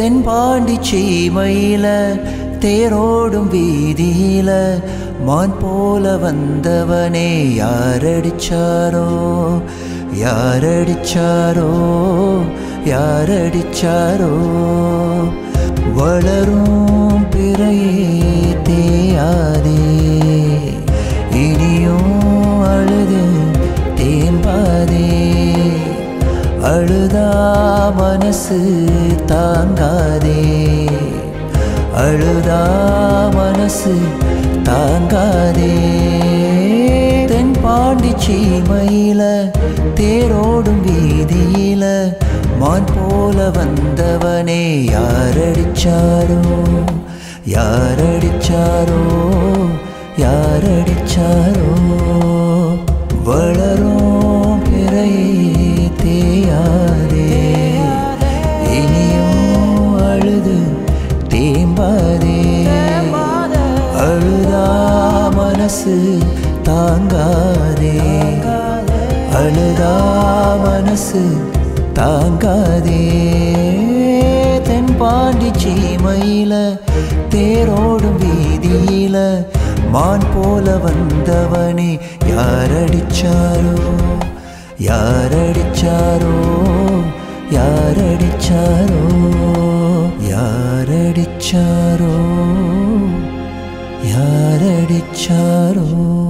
தென்பாண்டி சீமையில தேரோடும் வீதியில மான் போல வந்தவனே யாரடிச்சாரோ யாரடிச்சாரோ யாரடிச்சாரோ வளரும் பிறையே தேயாதே இனியும் அழுது தேம்பாதே அழுதா மனசு தாங்காதே அழுதா மனசு தாங்காதே தென்பாண்டி சீமையில தேரோடும் வீதியில மான் போல வந்தவனே யாரடிச்சாரோ யாரடிச்சாரோ யாரடிச்சாரோ வளரும் பிறையே தேயாதே இனியும் அழுது தேம்பாதே அழுதா மனசு தாங்காதே அழுதா மனசு தாங்காதே தென்பாண்டி சீமையில தேரோடும் வீதியில மான் போல வந்தவனே யாரடிச்சாரோ யாரடிச்சாரோ யாரடிச்சாரோ யாரடிச்சாரோ யாரடிச்சாரோ